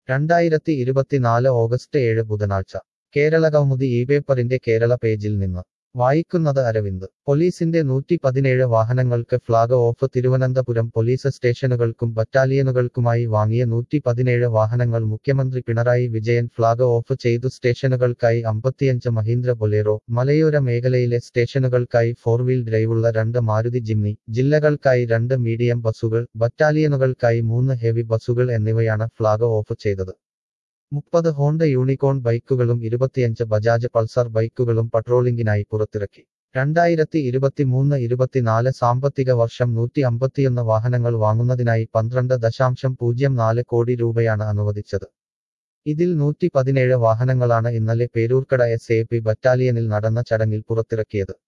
രണ്ടായിരത്തി ഇരുപത്തിനാല് ഓഗസ്റ്റ് ഏഴ് ബുധനാഴ്ച കേരളകൗമുദി ഈ പേപ്പറിന്റെ കേരള പേജിൽ നിന്ന് വായിക്കുന്നത് അരവിന്ദ് പോലീസിന്റെ നൂറ്റി പതിനേഴ് വാഹനങ്ങൾക്ക് ഫ്ളാഗ് ഓഫ് തിരുവനന്തപുരം പോലീസ് സ്റ്റേഷനുകൾക്കും ബറ്റാലിയനുകൾക്കുമായി വാങ്ങിയ നൂറ്റി പതിനേഴ് വാഹനങ്ങൾ മുഖ്യമന്ത്രി പിണറായി വിജയൻ ഫ്ളാഗ് ഓഫ് ചെയ്തു സ്റ്റേഷനുകൾക്കായി അമ്പത്തിയഞ്ച് മഹീന്ദ്ര ബൊലേറോ മലയോര മേഖലയിലെ സ്റ്റേഷനുകൾക്കായി ഫോർ വീൽ ഡ്രൈവുള്ള രണ്ട് മാരുതി ജിമ്നി ജില്ലകൾക്കായി രണ്ട് മീഡിയം ബസ്സുകൾ ബറ്റാലിയനുകൾക്കായി മൂന്ന് ഹെവി ബസ്സുകൾ എന്നിവയാണ് ഫ്ളാഗ് ഓഫ് ചെയ്തത് മുപ്പത് ഹോണ്ട യൂണിക്കോൺ ബൈക്കുകളും ഇരുപത്തിയഞ്ച് ബജാജ് പൾസർ ബൈക്കുകളും പട്രോളിംഗിനായി പുറത്തിറക്കി രണ്ടായിരത്തി ഇരുപത്തിമൂന്ന് ഇരുപത്തിനാല് സാമ്പത്തിക വർഷം നൂറ്റി അമ്പത്തിയൊന്ന് വാഹനങ്ങൾ വാങ്ങുന്നതിനായി പന്ത്രണ്ട് ദശാംശം പൂജ്യം നാല് കോടി രൂപയാണ് അനുവദിച്ചത് ഇതിൽ നൂറ്റി പതിനേഴ് വാഹനങ്ങളാണ് ഇന്നലെ പേരൂർക്കട എസ് എ പി ബറ്റാലിയനിൽ നടന്ന ചടങ്ങിൽ പുറത്തിറക്കിയത്